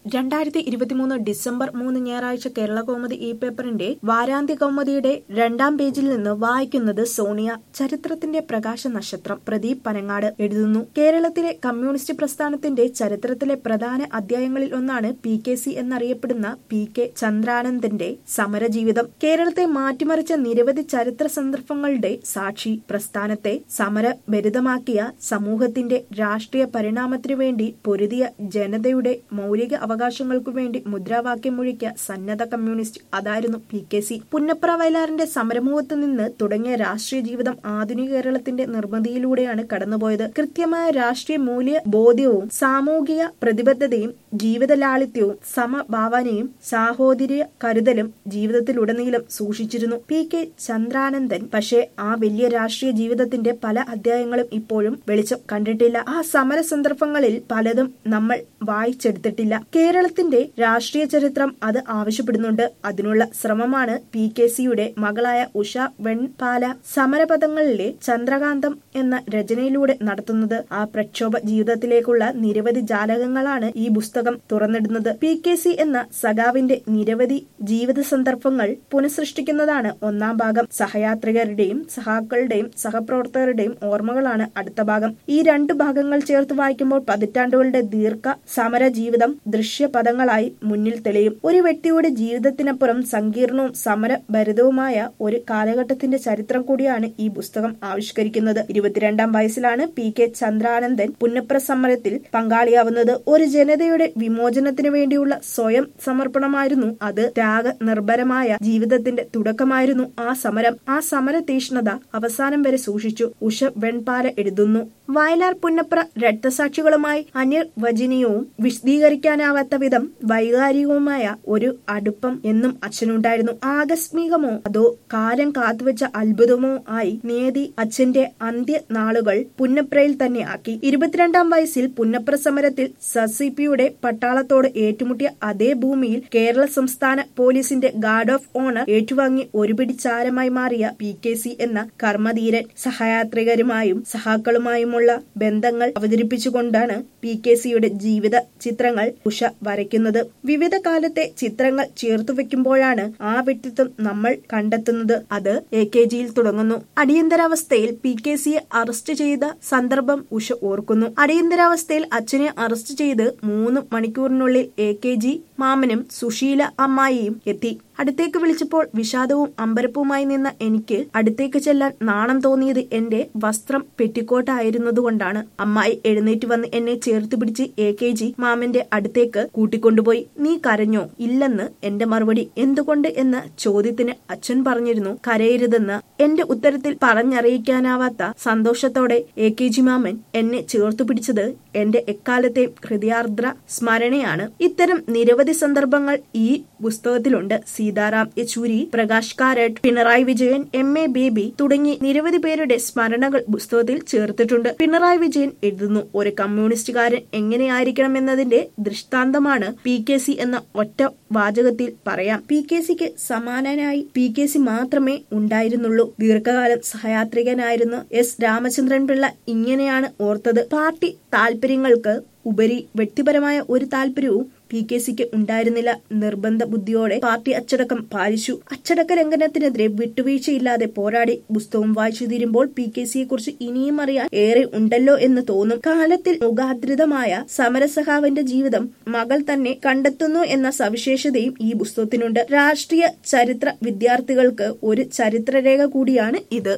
രണ്ടായിരത്തി ഇരുപത്തിമൂന്ന് ഡിസംബർ മൂന്ന് ഞായറാഴ്ച കേരള കൗമുദി ഈ പേപ്പറിന്റെ വാരാന്ത്യ കൗമുദിയുടെ രണ്ടാം പേജിൽ നിന്ന് വായിക്കുന്നത് സോണിയ ചരിത്രത്തിന്റെ പ്രകാശ നക്ഷത്രം പ്രദീപ് പനങ്ങാട് എഴുതുന്നു കേരളത്തിലെ കമ്മ്യൂണിസ്റ്റ് പ്രസ്ഥാനത്തിന്റെ ചരിത്രത്തിലെ പ്രധാന അധ്യായങ്ങളിൽ ഒന്നാണ് പി കെ സി എന്നറിയപ്പെടുന്ന പി കെ ചന്ദ്രാനന്ദന്റെ സമരജീവിതം കേരളത്തെ മാറ്റിമറിച്ച നിരവധി ചരിത്ര സന്ദർഭങ്ങളുടെ സാക്ഷി പ്രസ്ഥാനത്തെ സമരഭരിതമാക്കിയ സമൂഹത്തിന്റെ രാഷ്ട്രീയ പരിണാമത്തിനു വേണ്ടി പൊരുതിയ ജനതയുടെ മൗലിക അവകാശങ്ങൾക്കു വേണ്ടി മുദ്രാവാക്യം മുഴിക്കിയ സന്നദ്ധ കമ്മ്യൂണിസ്റ്റ് അതായിരുന്നു പി കെ സി പുന്നപ്ര വയലാറിന്റെ സമരമുഖത്ത് നിന്ന് തുടങ്ങിയ രാഷ്ട്രീയ ജീവിതം ആധുനിക കേരളത്തിന്റെ നിർമ്മിതിയിലൂടെയാണ് കടന്നുപോയത് കൃത്യമായ രാഷ്ട്രീയ മൂല്യ ബോധ്യവും സാമൂഹിക പ്രതിബദ്ധതയും ജീവിത ലാളിത്യവും സമഭാവനയും സാഹോദര്യ കരുതലും ജീവിതത്തിലുടനീളം സൂക്ഷിച്ചിരുന്നു പി കെ ചന്ദ്രാനന്ദൻ പക്ഷേ ആ വലിയ രാഷ്ട്രീയ ജീവിതത്തിന്റെ പല അധ്യായങ്ങളും ഇപ്പോഴും വെളിച്ചം കണ്ടിട്ടില്ല ആ സമര സന്ദർഭങ്ങളിൽ പലതും നമ്മൾ വായിച്ചെടുത്തിട്ടില്ല കേരളത്തിന്റെ രാഷ്ട്രീയ ചരിത്രം അത് ആവശ്യപ്പെടുന്നുണ്ട് അതിനുള്ള ശ്രമമാണ് പി കെ സിയുടെ മകളായ ഉഷ വെൺപാല സമരപദങ്ങളിലെ ചന്ദ്രകാന്തം എന്ന രചനയിലൂടെ നടത്തുന്നത് ആ പ്രക്ഷോഭ ജീവിതത്തിലേക്കുള്ള നിരവധി ജാലകങ്ങളാണ് ഈ പുസ്തകം തുറന്നിടുന്നത് പി കെ സി എന്ന സഖാവിന്റെ നിരവധി ജീവിത സന്ദർഭങ്ങൾ പുനഃസൃഷ്ടിക്കുന്നതാണ് ഒന്നാം ഭാഗം സഹയാത്രികരുടെയും സഹാക്കളുടെയും സഹപ്രവർത്തകരുടെയും ഓർമ്മകളാണ് അടുത്ത ഭാഗം ഈ രണ്ട് ഭാഗങ്ങൾ ചേർത്ത് വായിക്കുമ്പോൾ പതിറ്റാണ്ടുകളുടെ ദീർഘ സമര ജീവിതം ദൃശ്യപദങ്ങളായി മുന്നിൽ തെളിയും ഒരു വ്യക്തിയുടെ ജീവിതത്തിനപ്പുറം സങ്കീർണവും സമരഭരിതവുമായ ഒരു കാലഘട്ടത്തിന്റെ ചരിത്രം കൂടിയാണ് ഈ പുസ്തകം ആവിഷ്കരിക്കുന്നത് ഇരുപത്തിരണ്ടാം വയസ്സിലാണ് പി കെ ചന്ദ്രാനന്ദൻ പുന്നപ്ര സമരത്തിൽ പങ്കാളിയാവുന്നത് ഒരു ജനതയുടെ വിമോചനത്തിനു വേണ്ടിയുള്ള സ്വയം സമർപ്പണമായിരുന്നു അത് ത്യാഗ നിർഭരമായ ജീവിതത്തിന്റെ തുടക്കമായിരുന്നു ആ സമരം ആ സമര തീഷ്ണത അവസാനം വരെ സൂക്ഷിച്ചു ഉഷ വെൺപാല എഴുതുന്നു വയലാർ പുന്നപ്ര രക്തസാക്ഷികളുമായി അനിർവചനീയവും വിശദീകരിക്കാനാവാത്ത വിധം വൈകാരികവുമായ ഒരു അടുപ്പം എന്നും അച്ഛനുണ്ടായിരുന്നു ആകസ്മികമോ അതോ കാലം കാത്തുവെച്ച അത്ഭുതമോ ആയി നിയതി അച്ഛന്റെ അന്ത്യ നാളുകൾ പുന്നപ്രയിൽ തന്നെ ആക്കി ഇരുപത്തിരണ്ടാം വയസ്സിൽ പുന്നപ്ര സമരത്തിൽ സസിപിയുടെ പട്ടാളത്തോട് ഏറ്റുമുട്ടിയ അതേ ഭൂമിയിൽ കേരള സംസ്ഥാന പോലീസിന്റെ ഗാർഡ് ഓഫ് ഓണർ ഏറ്റുവാങ്ങി ഒരുപിടി ചാരമായി മാറിയ പി കെ സി എന്ന കർമ്മധീരൻ സഹയാത്രികരുമായും സഹാക്കളുമായുമുള്ള ബന്ധങ്ങൾ അവതരിപ്പിച്ചുകൊണ്ടാണ് പി കെ സിയുടെ ജീവിത ചിത്രങ്ങൾ ഉഷ വരയ്ക്കുന്നത് വിവിധ കാലത്തെ ചിത്രങ്ങൾ ചേർത്തു വെക്കുമ്പോഴാണ് ആ വ്യക്തിത്വം നമ്മൾ കണ്ടെത്തുന്നത് അത് എ കെ ജിയിൽ തുടങ്ങുന്നു അടിയന്തരാവസ്ഥയിൽ പി കെ സിയെ അറസ്റ്റ് ചെയ്ത സന്ദർഭം ഉഷ ഓർക്കുന്നു അടിയന്തരാവസ്ഥയിൽ അച്ഛനെ അറസ്റ്റ് ചെയ്ത് മൂന്ന് മണിക്കൂറിനുള്ളിൽ എ കെ ജി മാമനും സുശീല അമ്മായിയും എത്തി അടുത്തേക്ക് വിളിച്ചപ്പോൾ വിഷാദവും അമ്പരപ്പുമായി നിന്ന എനിക്ക് അടുത്തേക്ക് ചെല്ലാൻ നാണം തോന്നിയത് എന്റെ വസ്ത്രം പെറ്റിക്കോട്ടായിരുന്നതുകൊണ്ടാണ് അമ്മായി എഴുന്നേറ്റ് വന്ന് എന്നെ ചേർത്ത് പിടിച്ച് എ കെ ജി മാമന്റെ അടുത്തേക്ക് കൂട്ടിക്കൊണ്ടുപോയി നീ കരഞ്ഞോ ഇല്ലെന്ന് എന്റെ മറുപടി എന്തുകൊണ്ട് എന്ന ചോദ്യത്തിന് അച്ഛൻ പറഞ്ഞിരുന്നു കരയരുതെന്ന് എന്റെ ഉത്തരത്തിൽ പറഞ്ഞറിയിക്കാനാവാത്ത സന്തോഷത്തോടെ എ കെ ജി മാമൻ എന്നെ ചേർത്തു പിടിച്ചത് എന്റെ എക്കാലത്തെയും ഹൃദയാർദ്ര സ്മരണയാണ് ഇത്തരം നിരവധി സന്ദർഭങ്ങൾ ഈ പുസ്തകത്തിലുണ്ട് സീതാറാം യെച്ചൂരി പ്രകാശ് കാരട്ട് പിണറായി വിജയൻ എം എ ബേബി തുടങ്ങി നിരവധി പേരുടെ സ്മരണകൾ പുസ്തകത്തിൽ ചേർത്തിട്ടുണ്ട് പിണറായി വിജയൻ എഴുതുന്നു ഒരു കമ്മ്യൂണിസ്റ്റുകാരൻ എങ്ങനെയായിരിക്കണം എന്നതിന്റെ ദൃഷ്ടാന്തമാണ് പി കെ സി എന്ന ഒറ്റ വാചകത്തിൽ പറയാം പി കെ സിക്ക് സമാനനായി പി കെ സി മാത്രമേ ഉണ്ടായിരുന്നുള്ളൂ ദീർഘകാലം സഹയാത്രികനായിരുന്ന എസ് രാമചന്ദ്രൻ പിള്ള ഇങ്ങനെയാണ് ഓർത്തത് പാർട്ടി താല്പര്യങ്ങൾക്ക് ഉപരി വ്യക്തിപരമായ ഒരു താല്പര്യവും പി കെ സിക്ക് ഉണ്ടായിരുന്നില്ല നിർബന്ധ ബുദ്ധിയോടെ പാർട്ടി അച്ചടക്കം പാലിച്ചു അച്ചടക്ക ലംഘനത്തിനെതിരെ വിട്ടുവീഴ്ചയില്ലാതെ പോരാടി പുസ്തകം വായിച്ചു തീരുമ്പോൾ പി കെ സിയെ കുറിച്ച് ഇനിയും അറിയാൻ ഏറെ ഉണ്ടല്ലോ എന്ന് തോന്നും കാലത്തിൽ മുഖാദ്രിതമായ സമരസഹാവിന്റെ ജീവിതം മകൾ തന്നെ കണ്ടെത്തുന്നു എന്ന സവിശേഷതയും ഈ പുസ്തകത്തിനുണ്ട് രാഷ്ട്രീയ ചരിത്ര വിദ്യാർത്ഥികൾക്ക് ഒരു ചരിത്രരേഖ കൂടിയാണ് ഇത്